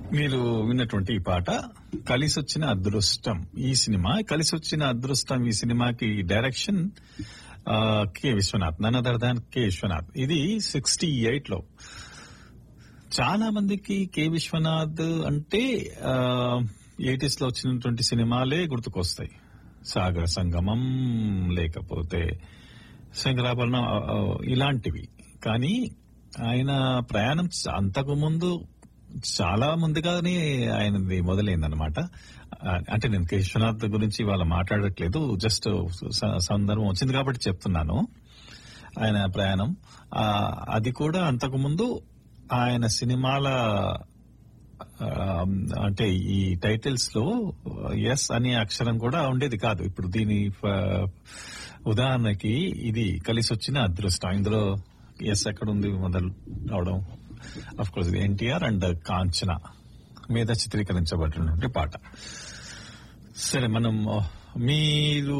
మీరు విన్నటువంటి ఈ పాట కలిసి వచ్చిన అదృష్టం ఈ సినిమా కలిసి వచ్చిన అదృష్టం ఈ సినిమాకి డైరెక్షన్ ఆ, కె విశ్వనాథ్ నన్నదర్దాన్ కె విశ్వనాథ్ ఇది సిక్స్టీ ఎయిట్ లో చాలా మందికి కె విశ్వనాథ్ అంటే ఎయిటీస్ లో వచ్చినటువంటి సినిమాలే గుర్తుకొస్తాయి సాగర సంగమం లేకపోతే శంకరాభరణం ఆ, ఆ, ఇలాంటివి కానీ ఆయన ప్రయాణం చ- అంతకు ముందు చాలా ముందుగానే ఆయనది మొదలైందనమాట ఆ, అంటే నేను కె విశ్వనాథ్ గురించి ఇవాళ మాట్లాడట్లేదు జస్ట్ స- సందర్భం వచ్చింది కాబట్టి చెప్తున్నాను ఆయన ప్రయాణం ఆ, అది కూడా అంతకు ముందు ఆయన సినిమాల ఆ, అంటే ఈ టైటిల్స్ లో ఎస్ అనే అక్షరం కూడా ఉండేది కాదు ఇప్పుడు దీని ఫ- ఉదాహరణకి ఇది కలిసి వచ్చిన అదృష్టం ఇందులో ఎస్ ఎక్కడ ఉంది మొదలు అవడం అఫ్ కోర్స్ ఇది ఎన్టీఆర్ అండ్ కాంచన మీద చిత్రీకరించబడినటువంటి పాట సరే మనం ఆ, మీరు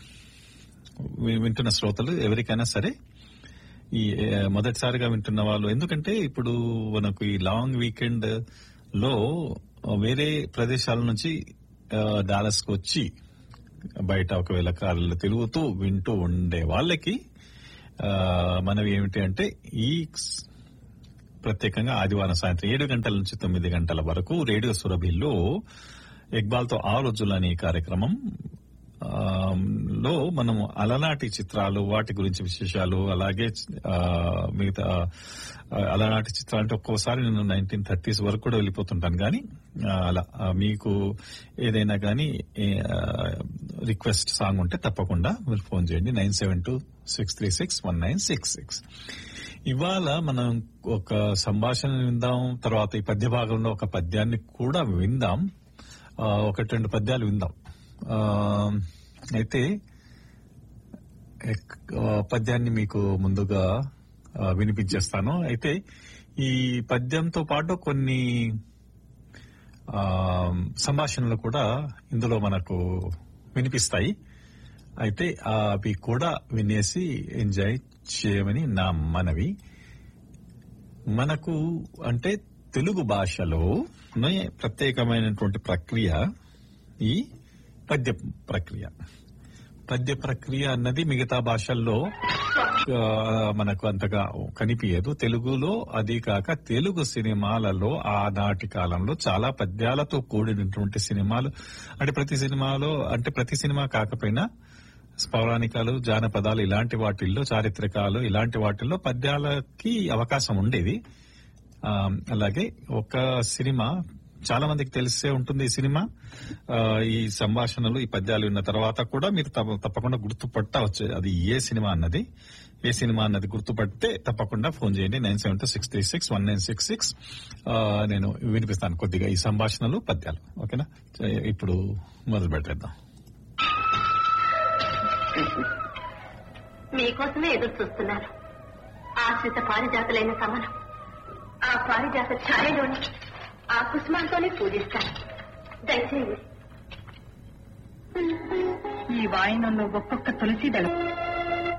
వి- వింటున్న శ్రోతలు ఎవరికైనా సరే ఈ ఆ, మొదటిసారిగా వింటున్న వాళ్ళు ఎందుకంటే ఇప్పుడు మనకు ఈ లాంగ్ వీకెండ్ లో వేరే ప్రదేశాల నుంచి డాలస్ కు వచ్చి బయట ఒకవేళ కార్లు తిరుగుతూ వింటూ ఉండే వాళ్ళకి ఆ, మనవి ఏమిటి అంటే ఈ స్- ప్రత్యేకంగా ఆదివారం సాయంత్రం ఏడు గంటల నుంచి తొమ్మిది గంటల వరకు రేడియో సురభిలో ఇక్బాల్తో ఆ రోజులు అనే కార్యక్రమం ఆ, లో మనము అలనాటి చిత్రాలు వాటి గురించి విశేషాలు అలాగే ఆ, మిగతా ఆ, అలనాటి చిత్రాలు అంటే ఒక్కోసారి నేను నైన్టీన్ థర్టీస్ వరకు కూడా వెళ్ళిపోతుంటాను కానీ ఆ, అలా ఆ, మీకు ఏదైనా కానీ రిక్వెస్ట్ సాంగ్ ఉంటే తప్పకుండా మీరు ఫోన్ చేయండి nine seven two six three six one nine six six ఇవాళ మనం ఒక సంభాషణ విందాం తర్వాత ఈ పద్య భాగంలో ఒక పద్యాన్ని కూడా విందాం ఆ, ఒకటి రెండు పద్యాలు విందాం ఆ, అయితే ఎక్- ఆ, పద్యాన్ని మీకు ముందుగా ఆ, వినిపించేస్తాను అయితే ఈ పద్యంతో పాటు కొన్ని ఆ, సంభాషణలు కూడా ఇందులో మనకు వినిపిస్తాయి అయితే అవి కూడా వినేసి ఎంజాయ్ చేయమని నా మనవి మనకు అంటే తెలుగు భాషలో ప్రత్యేకమైనటువంటి ప్రక్రియ ఈ పద్య ప్రక్రియ పద్య ప్రక్రియ అన్నది మిగతా భాషల్లో ఆ, మనకు అంతగా కనిపించదు తెలుగులో అది కాక తెలుగు సినిమాలలో ఆనాటి కాలంలో చాలా పద్యాలతో కూడినటువంటి సినిమాలు అంటే ప్రతి సినిమాలో అంటే ప్రతి సినిమా కాకపోయినా పౌరాణికాలు జానపదాలు ఇలాంటి వాటిల్లో చారిత్రకాలు ఇలాంటి వాటిల్లో పద్యాలకి అవకాశం ఉండేది ఆ, అలాగే ఒక సినిమా చాలా మందికి తెలిసే ఉంటుంది ఈ సినిమా ఆ, ఈ సంభాషణలు ఈ పద్యాలు విన్న తర్వాత కూడా మీరు తప్ప- తప్పకుండా గుర్తుపట్టవచ్చు అది ఏ సినిమా అన్నది ఏ సినిమా అన్నది గుర్తుపడితే తప్పకుండా ఫోన్ చేయండి nine seven two six three six one nine six six నేను వినిపిస్తాను కొద్దిగా ఈ సంభాషణలు పద్యాలు ఓకేనా ఇప్పుడు మొదలు పెట్టేద్దాం మీకోసమే ఎదురు చూస్తున్నాను ఆశ్రిత పారిజాతులైన సమనం ఆ పారిజాత ఛాయలోని ఆ కుసుమాలతోనే పూజిస్తాను దయచేయండి ఈ వాయినంలో ఒక్కొక్క తులసి దళం